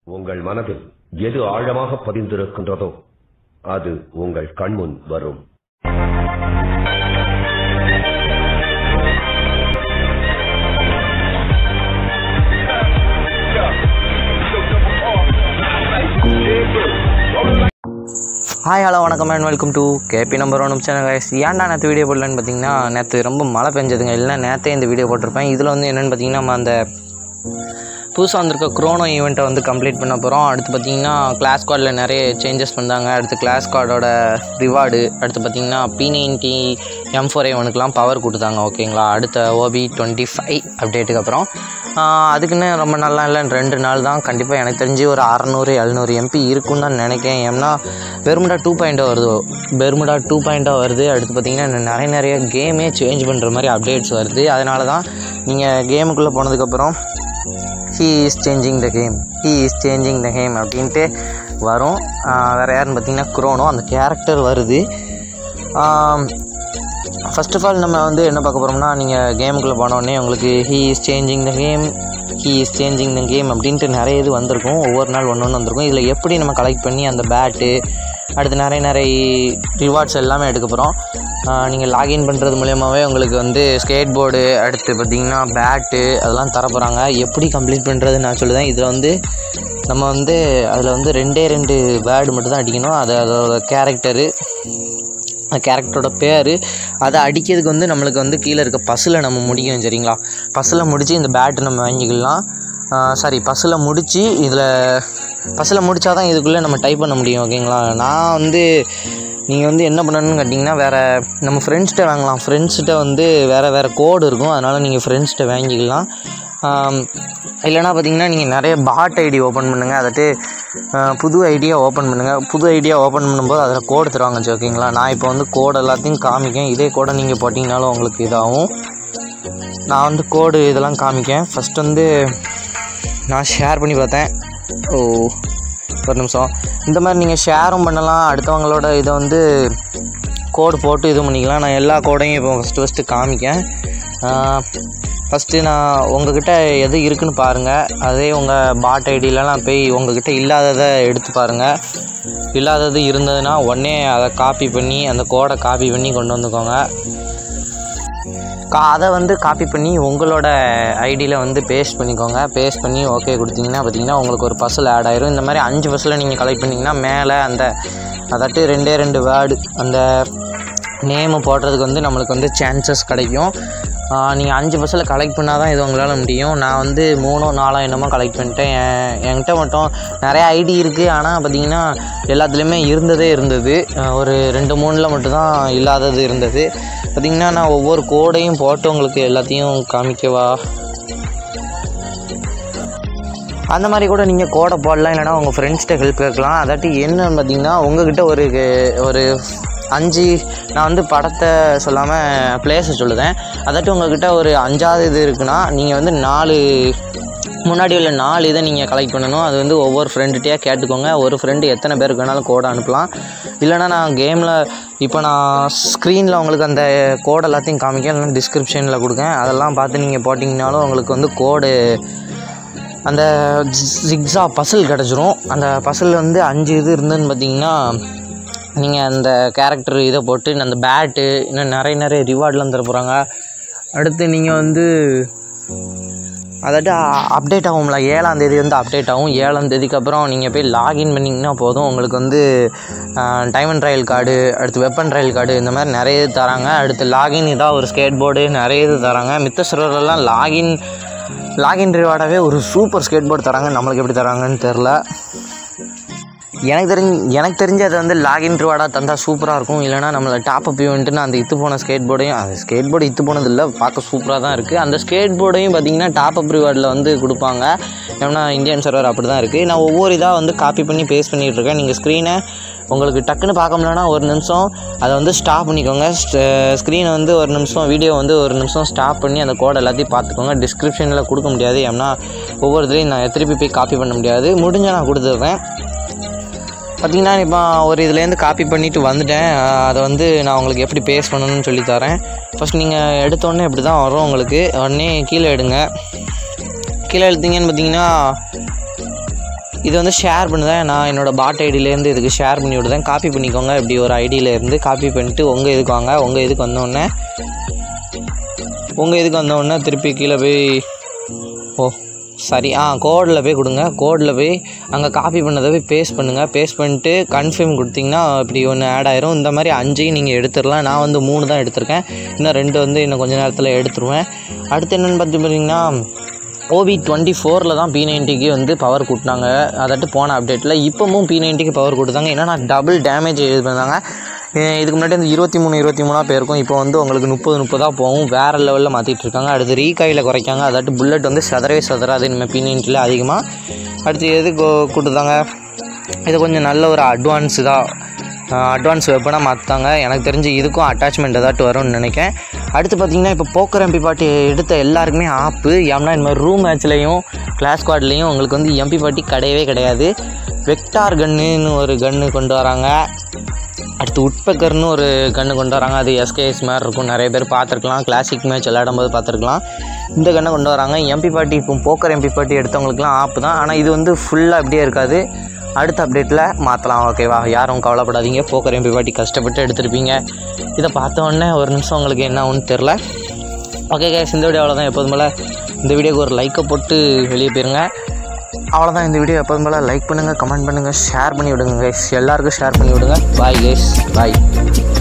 உங்கள் மனதில் எது ஆழமாக பதிந்திருக்கின்றதோ அது உங்கள் கண்முன் வரும் ஹாய் ஹலோ வணக்கம் and welcome to KB number one channel guys. ஏன்டா நேற்று வீடியோ போடலன்னு பார்த்தீங்கன்னா நேற்று ரொம்ப மழை பெஞ்சதுங்க இல்லைன்னா நேற்றே இந்த வீடியோ போட்டிருப்பேன் இதில் வந்து என்னென்னு பார்த்தீங்கன்னா நம்ம அந்த புதுசாக வந்திருக்க க்ரோனோ ஈவெண்ட்டை வந்து கம்ப்ளீட் பண்ண போகிறோம் அடுத்து பார்த்தீங்கன்னா கிளாஸ் கார்டில் நிறைய சேஞ்சஸ் பண்ணாங்க அடுத்து கிளாஸ் கார்டோட ரிவார்டு அடுத்து பார்த்தீங்கன்னா பி நைன்டி எம் ஃபோர் ஏவனுக்குலாம் பவர் கொடுத்தாங்க ஓகேங்களா அடுத்த ஓபி டுவெண்ட்டி ஃபைவ் அப்டேட்டுக்கு அப்புறம் ஆஹ் அதுக்குன்னு ரொம்ப நல்லா இல்லை ரெண்டு நாள் தான் கண்டிப்பாக எனக்கு தெரிஞ்சு ஒரு அறநூறு எழுநூறு எம்பி இருக்குன்னு தான் நினைக்கிறேன் ஏன்னா பெருமுடா டூ பாயிண்ட்டாக வருது பெருமுடா டூ பாயிண்ட்டாக வருது அடுத்து பார்த்தீங்கன்னா இன்னும் நிறைய நிறைய கேமே சேஞ்ச் பண்ணுற மாதிரி அப்டேட்ஸ் வருது அதனால தான் நீங்கள் கேமுக்குள்ளே போனதுக்கப்புறம் he is changing the game he is changing the game அப்படின்ட்டு வரும் ஆஹ் வேறு யாருன்னு பார்த்தீங்கன்னா குரோனோ அந்த கேரக்டர் வருது ஃபர்ஸ்ட் ஆஃப் ஆல் நம்ம வந்து என்ன பார்க்க போகிறோம்னா நீங்கள் கேமுக்குள்ளே போனோடனே உங்களுக்கு he is changing the game he is changing the game அப்படின்ட்டு நிறைய இது வந்திருக்கும் ஒவ்வொரு நாள் ஒன்று ஒன்று வந்திருக்கும் இதில் எப்படி நம்ம கலெக்ட் பண்ணி அந்த பேட்டு அடுத்து நிறைய நிறைய ரிவார்ட்ஸ் எல்லாமே எடுக்க போகிறோம் நீங்கள் லாகின் பண்ணுறது மூலியமாகவே உங்களுக்கு வந்து ஸ்கேட் போர்டு அடுத்து பார்த்தீங்கன்னா பேட்டு அதெல்லாம் தர போகிறாங்க எப்படி கம்ப்ளீட் பண்ணுறது நான் சொல்லுவேன் இதில் வந்து நம்ம வந்து அதில் வந்து ரெண்டே ரெண்டு பேர்டு மட்டும் தான் அடிக்கணும் அது அதோட கேரக்டரு அந்த கேரக்டரோட பேர் அதை அடிக்கிறதுக்கு வந்து நம்மளுக்கு வந்து கீழே இருக்க பஸ்ஸில் நம்ம முடிக்கணும் சரிங்களா பஸ்ஸில் முடித்து இந்த பேட்டு நம்ம வாங்கிக்கலாம் சாரி பஸ்ஸில் முடித்து இதில் பஸ்ஸில் முடித்தா தான் இதுக்குள்ளே நம்ம டைப் பண்ண முடியும் ஓகேங்களா நான் வந்து நீங்கள் வந்து என்ன பண்ணணும்னு கேட்டிங்கன்னா வேறு நம்ம ஃப்ரெண்ட்ஸ்கிட்ட வாங்கலாம் ஃப்ரெண்ட்ஸ்கிட்ட வந்து வேறு வேறு கோடு இருக்கும் அதனால் நீங்கள் ஃப்ரெண்ட்ஸ்கிட்ட வாங்கிக்கலாம் ஆம், இல்லைனா பார்த்தீங்கன்னா நீங்கள் நிறைய பாட் ஐடி ஓப்பன் பண்ணுங்கள் அதாட்டு அஹ், புது ஐடியா ஓப்பன் பண்ணுங்கள் புது ஐடியா ஓப்பன் பண்ணும்போது அதில் கோடு தருவாங்க சரி, ஓகேங்களா நான் இப்போ வந்து கோடு எல்லாத்தையும் காமிக்கேன் இதே கோடை நீங்கள் போட்டிங்கனாலும் உங்களுக்கு இதாகும் நான் வந்து கோடு இதெல்லாம் காமிக்கேன் ஃபஸ்ட் வந்து நான் ஷேர் பண்ணி பார்த்தேன் ஓ ஒரு நிமிஷம் இந்த மாதிரி நீங்கள் ஷேரும் பண்ணலாம் அடுத்தவங்களோட இதை வந்து கோடு போட்டு இது பண்ணிக்கலாம் நான் எல்லா கோடையும் இப்போ ஃபஸ்ட்டு ஃபஸ்ட்டு காமிக்கேன் ஃபஸ்ட்டு நான் உங்ககிட்ட எது இருக்குன்னு பாருங்கள் அதே உங்கள் பாட் ஐடியிலலாம் போய் உங்ககிட்ட இல்லாததை எடுத்து பாருங்கள் இல்லாதது இருந்ததுன்னா உடனே அதை காப்பி பண்ணி அந்த கோடை காப்பி பண்ணி கொண்டு வந்துக்கோங்க கா அதை வந்து காப்பி பண்ணி உங்களோட ஐடியில் வந்து பேஸ்ட் பண்ணிக்கோங்க பேஸ்ட் பண்ணி ஓகே கொடுத்தீங்கன்னா பார்த்தீங்கன்னா உங்களுக்கு ஒரு பஸ்ஸில் ஆட் ஆயிரும் இந்த மாதிரி அஞ்சு பஸ்ஸில் நீங்கள் கலெக்ட் பண்ணிங்கன்னா மேலே அந்த அதாட்டு ரெண்டே ரெண்டு வேர்டு அந்த நேமு போடுறதுக்கு வந்து நம்மளுக்கு வந்து சான்சஸ் கிடைக்கும் நீங்கள் அஞ்சு பஸ்ஸில் கலெக்ட் பண்ணால் தான் இது உங்களால் முடியும் நான் வந்து மூணோ நாலோ என்னமோ கலெக்ட் பண்ணிட்டேன் என் என்கிட்ட மட்டும் நிறைய ஐடி இருக்குது ஆனால் பார்த்தீங்கன்னா எல்லாத்துலேயுமே இருந்ததே இருந்தது அஹ் ஒரு ரெண்டு மூணில் மட்டும்தான் இல்லாதது இருந்தது பார்த்திங்கன்னா நான் ஒவ்வொரு கோடையும் போட்டு உங்களுக்கு எல்லாத்தையும் காமிக்கவா அந்த மாதிரி கூட நீங்கள் கோடை போடலாம் இல்லைனா உங்கள் ஃப்ரெண்ட்ஸ்கிட்ட ஹெல்ப் கேட்கலாம் அதாட்டி என்னன்னு பார்த்தீங்கன்னா உங்ககிட்ட ஒரு ஒரு அஞ்சு நான் வந்து படத்தை சொல்லாமல் பிளேஸை சொல்லுதேன் அதாட்டி உங்ககிட்ட ஒரு அஞ்சாவது இது இருக்குன்னா நீங்கள் வந்து நாலு முன்னாடி உள்ள நாலு இதை நீங்கள் கலெக்ட் பண்ணணும் அது வந்து ஒவ்வொரு ஃப்ரெண்டுகிட்டயாக கேட்டுக்கோங்க ஒரு ஃப்ரெண்டு எத்தனை பேருக்கு வேணாலும் கோடை அனுப்பலாம் இல்லைனா நான் கேமில் இப்போ நான் ஸ்க்ரீனில் உங்களுக்கு அந்த கோட் எல்லாத்தையும் காமிக்க இல்லைனா டிஸ்கிரிப்ஷனில் கொடுக்கேன் அதெல்லாம் பார்த்து நீங்கள் போட்டிங்கனாலும் உங்களுக்கு வந்து கோடு அந்த ஜிக்ஸா பசில் கிடச்சிரும் அந்த பசில் வந்து அஞ்சு இது இருந்துன்னு பார்த்தீங்கன்னா நீங்கள் அந்த கேரக்டர் இதை போட்டு அந்த பேட்டு இன்னும் நிறைய நிறைய ரிவார்ட்லாம் தர போகிறாங்க அடுத்து நீங்கள் வந்து அதாட்டு அப்டேட் ஆகும்ல ஏழாம் தேதி வந்து அப்டேட் ஆகும் ஏழாம் தேதிக்கு அப்புறம் நீங்கள் போய் லாகின் பண்ணிங்கன்னா போதும் உங்களுக்கு வந்து டைமண்ட் ரயில் கார்டு அடுத்து வெப்பன் ரயில் கார்டு இந்த மாதிரி நிறைய இது தராங்க அடுத்து லாகின் இதாக ஒரு ஸ்கேட் போர்டு நிறைய இது தராங்க மித்த சர்வர்லாம் லாகின் லாகின் ரிவார்டாகவே ஒரு சூப்பர் ஸ்கேட் போர்டு தராங்க நம்மளுக்கு எப்படி தராங்கன்னு தெரில எனக்கு தெரிஞ்சு எனக்கு தெரிஞ்சு அது வந்து லாகின் ரிவார்டாக தந்தால் சூப்பராக இருக்கும் இல்லைனா நம்மளை டாப் அப் ஈவெண்ட்டுன்னு அந்த இத்து போன ஸ்கேட் போர்டையும் அது ஸ்கேட் போர்டு இத்து போனது இல்லை பார்க்க சூப்பராக தான் இருக்குது அந்த ஸ்கேட் போர்டையும் பார்த்தீங்கன்னா டாப் அப் ரிவார்டில் வந்து கொடுப்பாங்க ஏன்னா இந்தியன் சர்வர் அப்படி தான் இருக்குது நான் ஒவ்வொரு இதாக வந்து காப்பி பண்ணி பேஸ்ட் பண்ணிகிட்டு இருக்கேன் நீங்கள் ஸ்க்ரீனை உங்களுக்கு டக்குன்னு பார்க்க முடியலனா ஒரு நிமிஷம் அதை வந்து ஸ்டாப் பண்ணிக்கோங்க ஸ்க்ரீனை வந்து ஒரு நிமிஷம் வீடியோ வந்து ஒரு நிமிஷம் ஸ்டாப் பண்ணி அந்த கோட் எல்லாத்தையும் பார்த்துக்கோங்க டிஸ்கிரிப்ஷனில் கொடுக்க முடியாது ஏன்னா ஒவ்வொருத்தரையும் நான் திருப்பி போய் காப்பி பண்ண முடியாது முடிஞ்சால் நான் கொடுத்துட்றேன் பார்த்தீங்கன்னா இப்போ ஒரு இதுலேருந்து காப்பி பண்ணிவிட்டு வந்துட்டேன் அஹ் அதை வந்து நான் உங்களுக்கு எப்படி பேஸ்ட் பண்ணணும்னு சொல்லி தரேன் ஃபஸ்ட் நீங்கள் எடுத்தோடனே இப்படி தான் வரும் உங்களுக்கு உடனே கீழே எடுங்க கீழே எடுத்தீங்கன்னு பார்த்தீங்கன்னா இது வந்து ஷேர் பண்ணுதேன் நான் என்னோடய பாட் ஐடியிலேருந்து இதுக்கு ஷேர் பண்ணி விடுதேன் காப்பி பண்ணிக்கோங்க இப்படி ஒரு ஐடியிலேருந்து காப்பி பண்ணிட்டு உங்கள் இதுக்கு வாங்க உங்கள் இதுக்கு வந்தோடனே உங்கள் இதுக்கு வந்தோடனே திருப்பி கீழே போய் ஓ சரி ஆ கோடில் போய் கொடுங்க கோடில் போய் அங்கே காப்பி பண்ணதை போய் பேஸ்ட் பண்ணுங்கள் பேஸ்ட் பண்ணிட்டு கன்ஃபார்ம் கொடுத்தீங்கன்னா இப்படி ஒன்று ஆட் ஆயிரும் இந்த மாதிரி அஞ்சையும் நீங்கள் எடுத்துடலாம் நான் வந்து மூணு தான் எடுத்திருக்கேன் இன்னும் ரெண்டு வந்து இன்னும் கொஞ்ச நேரத்தில் எடுத்துருவேன் அடுத்து என்னென்னு பார்த்து பார்த்தீங்கன்னா ஓவி டுவெண்ட்டி ஃபோரில் தான் பி நைன்ட்டிக்கு வந்து பவர் கூட்டினாங்க அதாட்டு போன அப்டேட்டில் இப்போவும் பி நைன்ட்டிக்கு பவர் கொடுத்தாங்க என்னன்னா டபுள் டேமேஜ் இது பண்ணாங்க அஹ் இதுக்கு முன்னாடி வந்து இருபத்தி மூணு இருபத்தி மூணாக போயிருக்கும் இப்போ வந்து உங்களுக்கு முப்பது முப்பதாக போகும் வேறு லெவலில் மாற்றிட்டு இருக்காங்க அடுத்து ரீகாயில் குறைக்காங்க அதாட்டு புல்லட் வந்து சதறவே சதறாது இனிமேல் பி நைன்ட்டியில் அதிகமாக அடுத்து எது கொ- கொடுத்தாங்க இது கொஞ்சம் நல்ல ஒரு அட்வான்ஸு தான் அட்வான்ஸ் வெப்பனாக மாற்றாங்க எனக்கு தெரிஞ்சு இதுக்கும் அட்டாச்மெண்ட் ஏதாட்டு வரும்னு நினைக்கிறேன் அடுத்து பார்த்தீங்கன்னா இப்போ போக்கர் எம்பி பாட்டி எடுத்த எல்லாருக்குமே ஆப்பு ஏன்னா இந்த மாதிரி ரூம் மேட்ச்லேயும் கிளாஸ் ஸ்குவாட்லேயும் உங்களுக்கு வந்து எம்பி பாட்டி கிடையவே கிடையாது வெக்டார் கன்னுன்னு ஒரு கன்று கொண்டு வராங்க அடுத்து உட்பக்கர்னு ஒரு கன்று கொண்டு வராங்க அது எஸ்கேஎஸ் மாதிரி இருக்கும் நிறைய பேர் பார்த்துருக்கலாம் கிளாசிக் மேட்ச் விளையாடும் போது பார்த்துருக்கலாம் இந்த கன்னை கொண்டு வராங்க எம்பி பாட்டி இப்போ போக்கர் எம்பி பாட்டி எடுத்தவங்களுக்குலாம் ஆப்பு தான் ஆனால் இது வந்து ஃபுல்லாக அப்படியே இருக்காது அடுத்த அப்டேட்டில் மாற்றலாம் ஓகேவா யாரும் கவலைப்படாதீங்க போக்கர் எம்பி பாட்டி கஷ்டப்பட்டு எடுத்திருப்பீங்க இதை பார்த்த உடனே ஒரு நிமிஷம் உங்களுக்கு என்ன ஒன்று தெரில ஓகே கேஸ் இந்த வீடியோ அவ்வளோதான் எப்போதும் போல் இந்த வீடியோக்கு ஒரு லைக்கை போட்டு வெளியே போயிருங்க அவ்வளோதான் இந்த வீடியோ எப்போதும் போல் லைக் பண்ணுங்கள் கமெண்ட் பண்ணுங்கள் ஷேர் பண்ணி விடுங்க கைஸ் எல்லாருக்கும் ஷேர் பண்ணி விடுங்க பாய் கேஸ் பாய்